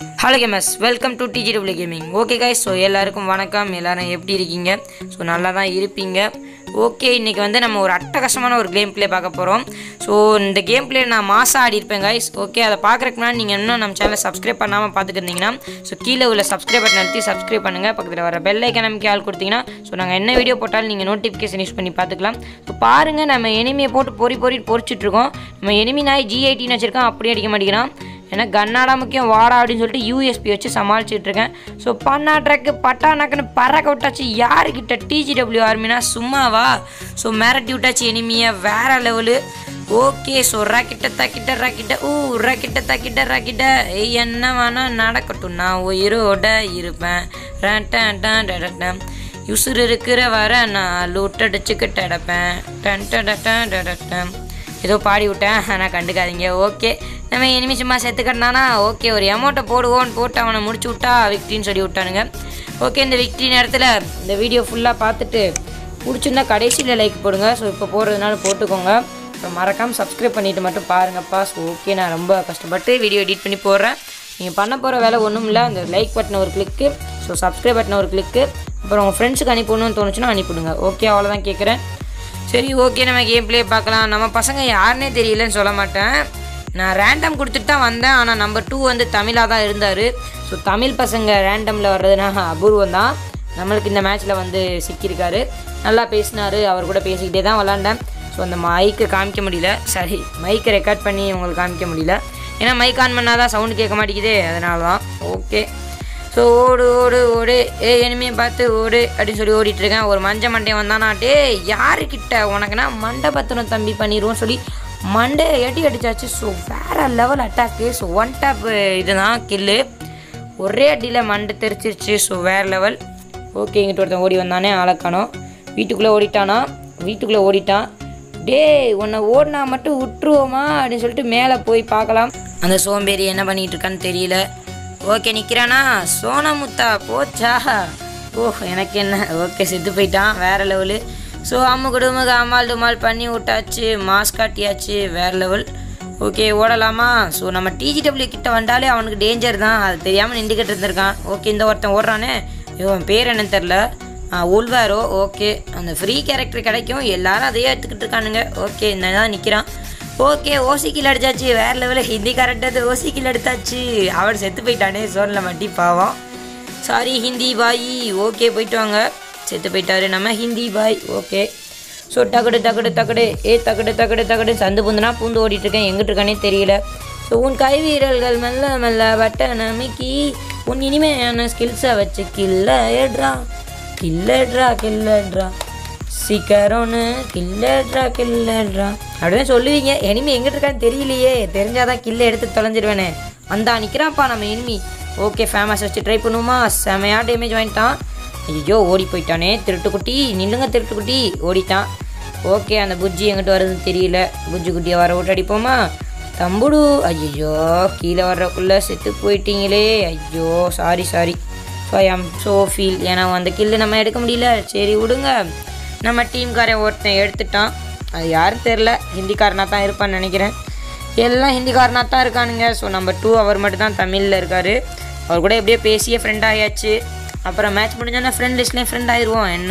Hello gamers welcome to DGW gaming okay guys so எல்லாருக்கும் வணக்கம் எல்லாரும் எப்படி இருக்கீங்க ஸோ நல்லா தான் இருப்பீங்க ஓகே இன்றைக்கி வந்து நம்ம ஒரு அட்டகாசமான ஒரு கேம் ப்ளே பார்க்க போகிறோம் ஸோ இந்த கேம் ப்ளே நான் மாதம் ஆடி இருப்பேன் கைஸ் ஓகே அதை பார்க்குறதுக்கு முன்னாடி நீங்கள் இன்னும் நம்ம சேனலை சப்ஸ்கிரைப் பண்ணாமல் பார்த்துட்டு இருந்தீங்கன்னா ஸோ கீழே உள்ள சப்ஸ்கிரைப் பட்டன் அழுத்தி சப்ஸ்கிரைப் பண்ணுங்கள் பக்கத்தில் வர பெல் ஐக்கன் நமக்கு ஆள் கொடுத்தீங்கன்னா ஸோ நாங்கள் என்ன வீடியோ போட்டாலும் நீங்கள் நோட்டிஃபிகேஷன் யூஸ் பண்ணி பார்த்துக்கலாம் ஸோ பாருங்கள் நம்ம எனிமியை போட்டு பொறி பொறி பொறிச்சிட்டு இருக்கோம் நம்ம எனிமி நாய் ஜிஐடின்னு வச்சிருக்கோம் அப்படியே அடிக்க மாட்டேங்கிறான் ஏன்னா கன்னாடா முக்கியம் வாடா அப்படின்னு சொல்லிட்டு யூஎஸ்பி வச்சு சமாளிச்சுட்டு இருக்கேன் ஸோ பண்ணா ட்ரக்கு பட்டா நக்குன்னு பறக்க விட்டாச்சு யாருக்கிட்ட டிஜிடபிள்யூ ஆர்மினா சும்மாவா ஸோ மிரட்டி விட்டாச்சு எனிமியை வேற லெவலு ஓகே ஸோ ராக்கிட்ட தக்கிட்ட ராக்கிட்ட ஊ ராக்கிட்ட தக்கிட்ட ராக்கிட்ட ஏய் என்ன வேணா நடக்கட்டும் நான் உயிரோட இருப்பேன் டன் டன் டன் டன் டன். உசுர் இருக்கிற வர நான் லூட்டடிச்சுக்கிட்டு அடைப்பேன் டன் டன் டன் டன் டன் டன். ஏதோ பாடி விட்டேன் ஆனால் கண்டுக்காதீங்க ஓகே நம்ம இனிமே சும்மா செத்துக்கட்டானா ஓகே ஒரு அமௌண்ட்டை போடுவோன்னு போட்டு அவனை முடிச்சு விட்டா விக்ட்ரின்னு சொல்லி விட்டானுங்க ஓகே இந்த விக்ட்ரி நேரத்தில் இந்த வீடியோ ஃபுல்லாக பார்த்துட்டு பிடிச்சிருந்தா கடைசியில் லைக் போடுங்க ஸோ இப்போ போடுறதுனால போட்டுக்கோங்க அப்புறம் மறக்காமல் சப்ஸ்கிரைப் பண்ணிட்டு மட்டும் பாருங்கப்பா ஸோ ஓகே நான் ரொம்ப கஷ்டப்பட்டு வீடியோ எடிட் பண்ணி போடுறேன் நீங்கள் பண்ண போகிற வேலை ஒன்றும் இல்லை அந்த லைக் பட்டனை ஒரு கிளிக்கு ஸோ சப்ஸ்கிரைப் பட்டனை ஒரு கிளிக்கு அப்புறம் உங்கள் ஃப்ரெண்ட்ஸுக்கு அனுப்பணும்னு தோணுச்சுன்னா அனுப்பிவிடுங்க ஓகே அவ்வளோதான் கேட்குறேன் சரி ஓகே நம்ம கேம் ப்ளே பார்க்கலாம் நம்ம பசங்க யாருன்னே தெரியலன்னு சொல்ல மாட்டேன் நான் ரேண்டம் கொடுத்துட்டு தான் வந்தேன் ஆனால் நம்பர் டூ வந்து தமிழாக தான் இருந்தார் ஸோ தமிழ் பசங்க ரேண்டமில் வர்றதுனா அபூர்வம் தான் நம்மளுக்கு இந்த மேட்ச்சில் வந்து சிக்கியிருக்காரு நல்லா பேசினார் அவர் கூட பேசிக்கிட்டே தான் விளாண்டேன் ஸோ அந்த மைக்கை காமிக்க முடியல சரி மைக்கை ரெக்கார்ட் பண்ணி உங்களுக்கு காமிக்க முடியல ஏன்னா மைக் ஆன் பண்ணால் தான் சவுண்டு கேட்க மாட்டேங்குதே அதனால தான் ஓகே ஸோ ஓடு ஓடு ஓடு ஏ எனிமையை பார்த்து ஓடு அப்படின்னு சொல்லி ஓடிட்டு இருக்கேன் ஒரு மஞ்ச மண்டையன் வந்தானா டே யாருக்கிட்ட உனக்குன்னா மண்டை பத்திரம் தம்பி பண்ணிடுவோம் சொல்லி மண்டையை எட்டி அடிச்சாச்சு ஸோ வேற level attack so one tap இதுதான் கில்லு ஒரே அடியில் மண்டை தெரிச்சிருச்சு ஸோ வேற லெவல் ஓகே இங்கிட்ட ஒருத்தன் ஓடி வந்தானே ஆளக்கானோம் வீட்டுக்குள்ளே ஓடிட்டானா வீட்டுக்குள்ளே ஓடிட்டான் டேய் உன்னை ஓடினா மட்டும் விட்டுருவோமா அப்படின்னு சொல்லிட்டு மேலே போய் பார்க்கலாம் அந்த சோம்பேறி என்ன பண்ணிட்டு இருக்கான்னு தெரியல ஓகே நிற்கிறானா சோனமுத்தா போச்சா ஓ எனக்கு என்ன ஓகே செத்து போயிட்டான் வேற லெவலு ஸோ அம்மு குடும்பக்கு அம்மாள் டுமால் பண்ணி விட்டாச்சு மாஸ்க் காட்டியாச்சு வேற லெவல் ஓகே ஓடலாமா ஸோ நம்ம டிஜிடபிள்யூ கிட்ட வந்தாலே அவனுக்கு டேஞ்சர் தான் அது தெரியாமல் நின்றுக்கிட்டு இருந்திருக்கான் ஓகே இந்த ஒருத்தன் ஓடுறானே இவன் பேர் என்னன்னு தெரில உள்வாரோ ஓகே அந்த ஃப்ரீ கேரக்டர் கிடைக்கும் எல்லாரும் அதையே எடுத்துக்கிட்டு இருக்கானுங்க ஓகே இந்த தான் நிற்கிறான் ஓகே ஓசிக்கில் அடிச்சாச்சு வேற லெவலில் ஹிந்தி கரெக்டாக ஓசிக்கில் எடுத்தாச்சு அவன் செத்து போயிட்டானே சோனில் மட்டி பாவம் சாரி ஹிந்தி பாய் ஓகே போயிட்டு வாங்க செத்து போயிட்டாரு நம்ம ஹிந்தி பாய் ஓகே ஸோ தகடு தகடு தகடு ஏ தகடு தகடு தகடு சந்து புந்துனா பூந்து ஓடிட்டு இருக்கேன் எங்கிட்டு இருக்கானே தெரியல ஸோ உன் கை வீரர்கள் மெல்ல மெல்ல வட்ட நமிக்கி உன் இனிமையான ஸ்கில்ஸை வச்சு கில்லட்ரா கில்லட்ரா கில்லட்ரா சீக்கிரம்னு கில்லட்ரா கில்லட்ரா அப்படின்னு சொல்லுவீங்க எனிமி எங்கிட்டு இருக்கான்னு தெரியலையே தெரிஞ்சாதான் கில்ல எடுத்து தொலைஞ்சிருவேனே வந்தா நிற்கிறான்ப்பா நம்ம எனிமி ஓகே ஃபேமஸ் வச்சு ட்ரை பண்ணுவோமா செமையா டேமேஜ் வாங்கிட்டான் ஐயோ ஓடி போயிட்டானே திருட்டுக்குட்டி நில்லுங்க திருட்டுக்குட்டி ஓடிட்டான் ஓகே அந்த புஜ்ஜி எங்கிட்ட வருதுன்னு தெரியல புஜ்ஜி குட்டியை வர விட்டு அடிப்போமா தம்புடு ஐயோ கீழே வர்றக்குள்ளே செத்து போயிட்டீங்களே ஐயோ sorry sorry so I am so feel ஏன்னா அந்த கில்லு நம்ம எடுக்க முடியல சரி விடுங்க நம்ம டீம்காரன் ஒருத்தன் எடுத்துட்டான் அது யாரும் தெரில ஹிந்திக்காரனாக தான் இருப்பான்னு நினைக்கிறேன் எல்லாம் ஹிந்திக்காரனாக தான் இருக்கானுங்க ஸோ நம்பர் டூ அவர் மட்டும் தான் தமிழில் இருக்கார் அவர் கூட எப்படியோ பேசியே ஃப்ரெண்ட் ஆயாச்சு அப்புறம் மேட்ச் முடிஞ்சோன்னா ஃப்ரெண்ட் லிஸ்ட்லேயும் ஃப்ரெண்ட் ஆயிடுவோம் என்ன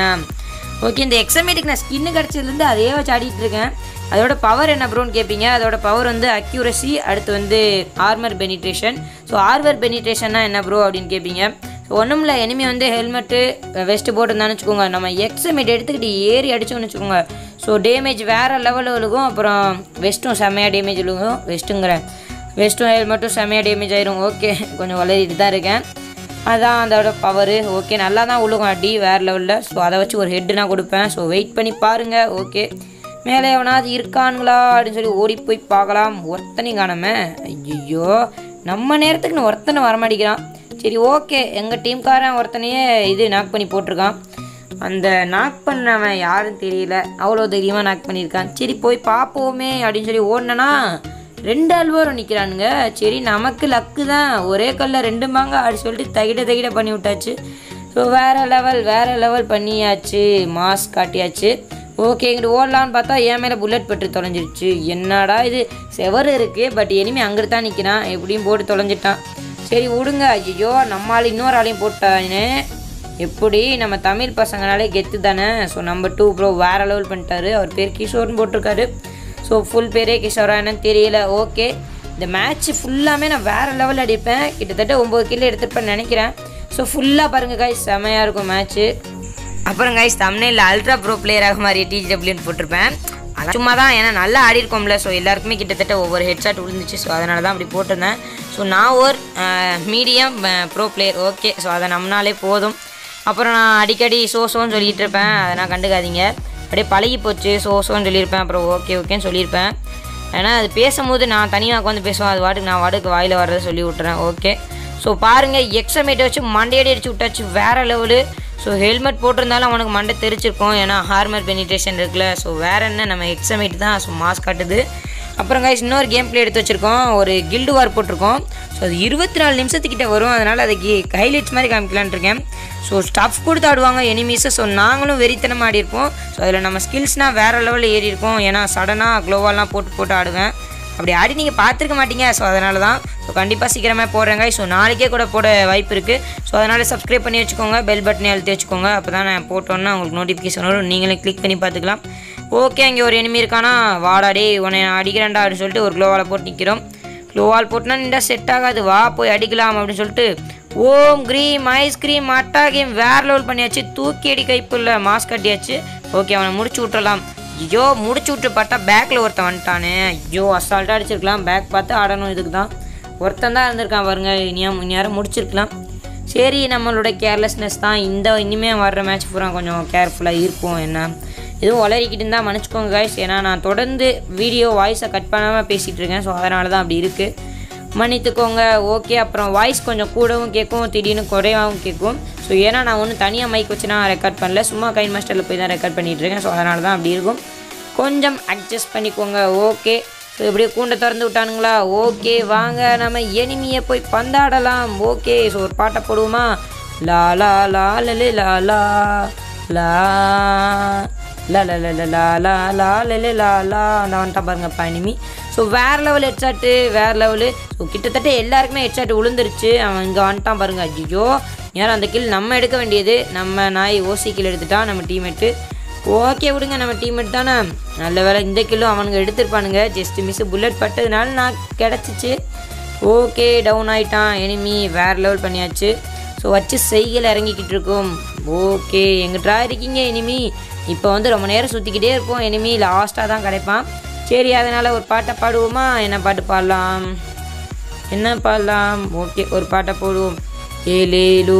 ஓகே இந்த எக்ஸமேட்டுக்கு நான் ஸ்கின்னு கிடச்சதுலேருந்து அதே வச்சு ஆடிட்டு இருக்கேன் அதோட பவர் என்ன ப்ரோன்னு கேட்பீங்க அதோட பவர் வந்து அக்யூரசி அடுத்து வந்து ஆர்மர் பெனிட்ரேஷன் ஸோ ஆர்மர் பெனிட்ரேஷன்னா என்ன ப்ரோ அப்படின்னு கேட்பீங்க ஸோ ஒன்றும் இல்லை எனிமி வந்து ஹெல்மெட்டு வெஸ்ட்டு போட்டுருந்தான்னு வச்சுக்கோங்க நம்ம எக்ஸமேட் எடுத்துக்கிட்டு ஏறி அடிச்சோன்னு வச்சுக்கோங்க ஸோ டேமேஜ் வேறு லெவலில் விழுகும் அப்புறம் வெஸ்ட்டும் செம்மையாக டேமேஜ் விழுகும் வெஸ்ட்டுங்கிறேன் வெஸ்ட்டும் ஹெல்மெட்டும் செம்மையாக டேமேஜ் ஆயிரும் ஓகே கொஞ்சம் வளரிட்டு தான் இருக்கேன் அதான் அதோட பவரு ஓகே நல்லா தான் உழுகும் அடி வேறு லெவலில் ஸோ அதை வச்சு ஒரு ஹெட்டு நான் கொடுப்பேன் ஸோ வெயிட் பண்ணி பாருங்கள் ஓகே மேலே எவனாவது இருக்கானுங்களா அப்படின்னு சொல்லி ஓடி போய் பார்க்கலாம் ஒருத்தனையும் காணாம ஐயோ நம்ம நேரத்துக்கு நான் ஒருத்தனை வரமாட்டேங்கிறான் சரி ஓகே எங்கள் டீம்காரன் ஒருத்தனையே இது நாக் பண்ணி போட்டிருக்கான் அந்த நாக் பண்ணவன் யாரும் தெரியல அவ்வளோ தைரியமாக நாக் பண்ணியிருக்கான் சரி போய் பார்ப்போமே அப்படின்னு சொல்லி ஓடினேன்னா ரெண்டு அல்வாரம் நிற்கிறானுங்க சரி நமக்கு லக்கு தான் ஒரே கல்லில் ரெண்டு மாங்க அப்படி சொல்லிட்டு தகிட தகிட பண்ணி விட்டாச்சு ஸோ வேறு லெவல் வேறு லெவல் பண்ணியாச்சு மாஸ்க் காட்டியாச்சு ஓகே இங்கிட்டு ஓடலான்னு பார்த்தா என் மேலே புல்லட் பட்டு தொலைஞ்சிருச்சு என்னடா இது செவர் இருக்குது பட் இனிமே அங்கிட்டு தான் நிற்கிறான் எப்படியும் போட்டு தொலைஞ்சிட்டான் சரி விடுங்க ஐயோ நம்ம ஆள் இன்னொரு ஆளையும் போட்டானே எப்படி நம்ம தமிழ் பசங்கனாலே கெத்து தானே ஸோ நம்பர் டூ ப்ரோ வேற லெவல் பண்ணிட்டாரு அவர் பேர் கிஷோர்னு போட்டிருக்காரு ஸோ ஃபுல் பேரே கிஷோரா என்னன்னு தெரியல ஓகே இந்த மேட்ச் ஃபுல்லாமே நான் வேற லெவல் அடிப்பேன் கிட்டத்தட்ட ஒம்பது கிலோ எடுத்துருப்பேன்னு நினைக்கிறேன் ஸோ ஃபுல்லாக பாருங்கள் காய்ஸ் செமையாக இருக்கும் மேட்ச்சு அப்புறம் கைஸ் தமிழில் அல்ட்ரா ப்ரோ பிளேயராக மாதிரி டிஜிடபிள்யூன்னு போட்டிருப்பேன் அதான் சும்மா தான் ஏன்னா நல்லா ஆடி இருக்கோம்ல ஸோ எல்லாருக்குமே கிட்டத்தட்ட ஒவ்வொரு ஹெட்ஷாட் விழுந்துச்சு ஸோ அதனால தான் அப்படி போட்டிருந்தேன் ஸோ நான் ஒரு medium pro player okay so அதை நம்மனாலே போதும் அப்புறம் நான் அடிக்கடி சோ சோன்னு சொல்லிட்டு இருப்பேன் அதை நான் கண்டுக்காதீங்க அப்படியே பழகி போச்சு சோ சோன்னு சொல்லியிருப்பேன் அப்புறம் ஓகே ஓகேன்னு சொல்லியிருப்பேன் ஏன்னா அது பேசும்போது நான் தனியாக உட்காந்து பேசுவேன் அது வாட்டுக்கு நான் வாட்டுக்கு வாயில் வர்றதை சொல்லி விட்டுறேன் ஓகே ஸோ பாருங்கள் எக்ஸமேட்டை வச்சு மண்டையடி அடிச்சு விட்டாச்சு வேறு லெவலு ஸோ ஹெல்மெட் போட்டிருந்தாலும் அவனுக்கு மண்டை தெரிச்சிருக்கும் ஏன்னா ஹார்மர் பெனிட்ரேஷன் இருக்குல்ல ஸோ வேறு என்ன நம்ம எக்ஸமேட் தான் ஸோ மாஸ் காட்டுது அப்புறம் கைஸ் இன்னொரு கேம் பிளே எடுத்து வச்சுருக்கோம் ஒரு கில்டு வார் போட்டிருக்கோம் ஸோ அது இருபத்தி நாலு நிமிஷத்துக்கிட்ட வரும் அதனால் அதுக்கு ஹைலைட்ஸ் மாதிரி காமிக்கலான்னு இருக்கேன் ஸோ ஸ்டஃப் கொடுத்து ஆடுவாங்க எனிமீஸை ஸோ நாங்களும் வெறித்தனமாக ஆடிருப்போம் ஸோ அதில் நம்ம ஸ்கில்ஸ்னால் வேறு லெவலில் ஏறி இருக்கோம் ஏன்னா சடனாக க்ளோவாலாம் போட்டு போட்டு ஆடுவேன் அப்படி ஆடி நீங்கள் பார்த்துருக்க மாட்டீங்க ஸோ அதனால தான் ஸோ கண்டிப்பாக சீக்கிரமாக போடுறேங்க ஸோ நாளைக்கே கூட போட வாய்ப்பு இருக்குது ஸோ அதனால் சப்ஸ்கிரைப் பண்ணி வச்சுக்கோங்க பெல் பட்டனை அழுத்தி வச்சுக்கோங்க அப்போ தான் நான் போட்டோன்னா உங்களுக்கு நோட்டிஃபிகேஷன் வரும் நீங்களே கிளிக் பண்ணி பார்த்துக்கலாம் ஓகே அங்கே ஒரு enemy இருக்கானா வாடா டேய் உன்னை நான் அடிக்கிறேன்டா அப்படின்னு சொல்லிட்டு ஒரு க்ளோவால் போட்டு நிற்கிறோம் க்ளோவால் போட்டுனா நின்றா செட் ஆகாது வா போய் அடிக்கலாம் அப்படின்னு சொல்லிட்டு ஓம் க்ரீம் ஐஸ்கிரீம் அட்டா கேம் வேற லெவல் பண்ணியாச்சு தூக்கி அடி கைப்புள்ள மாஸ்க் கட்டியாச்சு ஓகே அவனை முடிச்சு விட்டுறலாம் ஐயோ முடிச்சு விட்டு பார்த்தா பேக்கில் ஒருத்தன் வந்துட்டானே ஐயோ அசால்ட்டாக அடிச்சிருக்கலாம் பேக் பார்த்து ஆடணும் இதுக்கு தான் ஒருத்தன் தான் இருந்திருக்கான் பாருங்க இனியா இந்நேரம் முடிச்சிருக்கலாம் சரி நம்மளோட கேர்லெஸ்னஸ் தான் இந்த இனிமேல் வர்ற மேட்ச் பூரா கொஞ்சம் கேர்ஃபுல்லாக இருப்போம் என்ன எதுவும் வளரிக்கிட்டு இருந்தால் மன்னிச்சுக்கோங்க guys ஏன்னா நான் தொடர்ந்து வீடியோ வாய்ஸை கட் பண்ணாமல் பேசிகிட்டு இருக்கேன் ஸோ அதனால தான் அப்படி இருக்குது மன்னித்துக்கோங்க ஓகே அப்புறம் வாய்ஸ் கொஞ்சம் கூடவும் கேட்கும் திடீர்னு குறையாகவும் கேட்கும் ஸோ ஏன்னா நான் ஒன்றும் தனியாக மைக் வச்சு நான் ரெக்கார்ட் பண்ணல சும்மா கைன் மாஸ்டரில் போய் தான் ரெக்கார்ட் பண்ணிகிட்டு இருக்கேன் ஸோ அதனால தான் அப்படி இருக்கும் கொஞ்சம் அட்ஜஸ்ட் பண்ணிக்கோங்க ஓகே ஸோ இப்படியே கூண்டை திறந்து விட்டானுங்களா ஓகே வாங்க நம்ம எனிமியை போய் பந்தாடலாம் ஓகே ஸோ ஒரு பாட்டை போடுவோமா லா லா லா லலே லா லா லா லா லா லா லா லா லா லா லலே லா லா அந்த வந்துட்டான் பாருங்கப்பா இனிமி ஸோ வேறு லெவல் ஹெட்ஷாட்டு வேறு லெவலு ஸோ கிட்டத்தட்ட எல்லாருக்குமே ஹெட்ஷாட் விழுந்துருச்சு அவன் இங்கே வந்துட்டான் பாருங்க ஐயோ யாரும் அந்த கில் நம்ம எடுக்க வேண்டியது நம்ம நாய் ஓசி கில் எடுத்துட்டான் நம்ம டீமேட்டு ஓகே விடுங்க நம்ம டீம்மேட் தானே நல்ல வேலை இந்த கிலோ அவனுங்க எடுத்திருப்பானுங்க ஜஸ்ட் மிஸ் புல்லட் பட்டதுனால நான் கிடச்சிச்சு ஓகே டவுன் ஆயிட்டான் எனிமி வேறு லெவல் பண்ணியாச்சு ஸோ வச்சு செய்கள் இறங்கிக்கிட்டு இருக்கோம் ஓகே எங்கிட்டா இருக்கீங்க எனிமி இப்போ வந்து ரொம்ப நேரம் சுற்றிக்கிட்டே இருப்போம் எனிமி லாஸ்ட்டாக தான் கிடைப்பான் சரி அதனால் ஒரு பாட்டை பாடுவோமா என்ன பாட்டு பாடலாம் என்ன பாடலாம் ஓகே ஒரு பாட்டை போடுவோம் ஏலேலு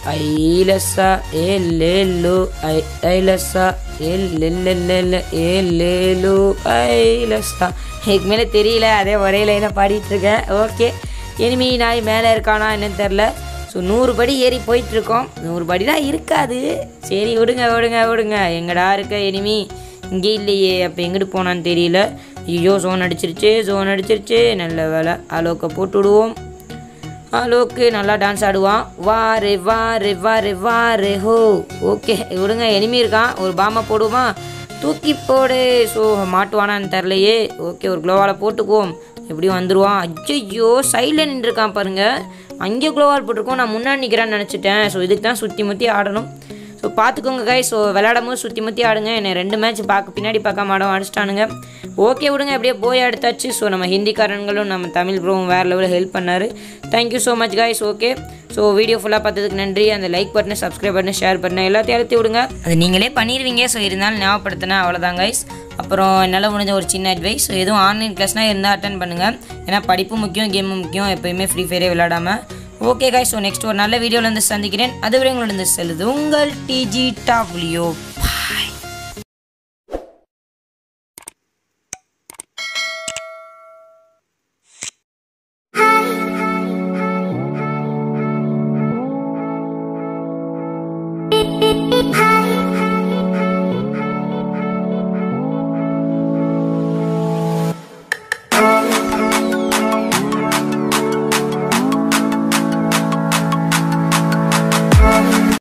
ஐலசா ஏலேலு ஐ ஐலசா ஏல்லெல்லெல்ல ஏலேலு ஐலசா இதுக்கு மேலே தெரியல அதே ஒரே லைனாக பாடிட்டு இருக்கேன் ஓகே இனிமே நாய் மேலே இருக்கானா என்னன்னு தெரில ஸோ நூறு படி ஏறி போயிட்டுருக்கோம் நூறு படி தான் இருக்காது சரி விடுங்க விடுங்க விடுங்க எங்கடா இருக்க இனிமி இங்கே இல்லையே அப்போ எங்கிட்டு போனான்னு தெரியல ஐயோ ஜோன் அடிச்சிருச்சு ஜோன் அடிச்சிருச்சு நல்ல வேலை அலோக்கை போட்டு விடுவோம் அலோக்கு நல்லா டான்ஸ் ஆடுவான் வாரு வாரு வாரு வாரு ஹோ ஓகே விடுங்க எனிமி இருக்கான் ஒரு பாமை போடுவோமா தூக்கி போடு ஸோ மாட்டுவானான்னு தெரிலையே ஓகே ஒரு க்ளோவால் போட்டுக்குவோம் எப்படியும் வந்துடுவான் ஐயோ சைடில் நின்றுருக்கான் பாருங்க அங்கே க்ளோவால் போட்டிருக்கோம் நான் முன்னாடி நிற்கிறேன்னு நினச்சிட்டேன் ஸோ இதுக்கு தான் சுற்றி முற்றி ஆடணும் ஸோ பார்த்துக்கோங்க கை ஸோ விளையாடும் போது சுற்றி முற்றி ஆடுங்க என்னை ரெண்டு மேட்ச் பார்க்க பின்னாடி பார்க்காம ஆடம் அடிச்சிட்டானுங்க ஓகே விடுங்க அப்படியே போய் எடுத்தாச்சு ஸோ நம்ம ஹிந்திக்காரங்களும் நம்ம தமிழ் ப்ரோவும் வேறு லெவலில் ஹெல்ப் பண்ணார் thank you so much guys okay so video ஃபுல்லாக பார்த்ததுக்கு நன்றி அந்த லைக் பட்டனை சப்ஸ்கிரைப் பண்ணி ஷேர் பண்ண எல்லாத்தையும் அழுத்தி விடுங்க அது நீங்களே பண்ணிடுவீங்க ஸோ இருந்தாலும் ஞாபகப்படுத்தினேன் அவ்வளோதான் கைஸ் அப்புறம் என்னால் முடிஞ்ச ஒரு சின்ன அட்வைஸ் ஸோ எதுவும் ஆன்லைன் கிளாஸ்னால் இருந்தால் அட்டன் பண்ணுங்கள் ஏன்னா படிப்பும் முக்கியம் கேமும் முக்கியம் எப்பயுமே ஃப்ரீ ஃபயரே விளையாடாமல் ஓகே காய் ஸோ நெக்ஸ்ட் ஒரு நல்ல வீடியோவில் வந்து சந்திக்கிறேன் அதுவரை உங்களிடம் செல்லுது உங்கள் டிஜி டாப்லியோ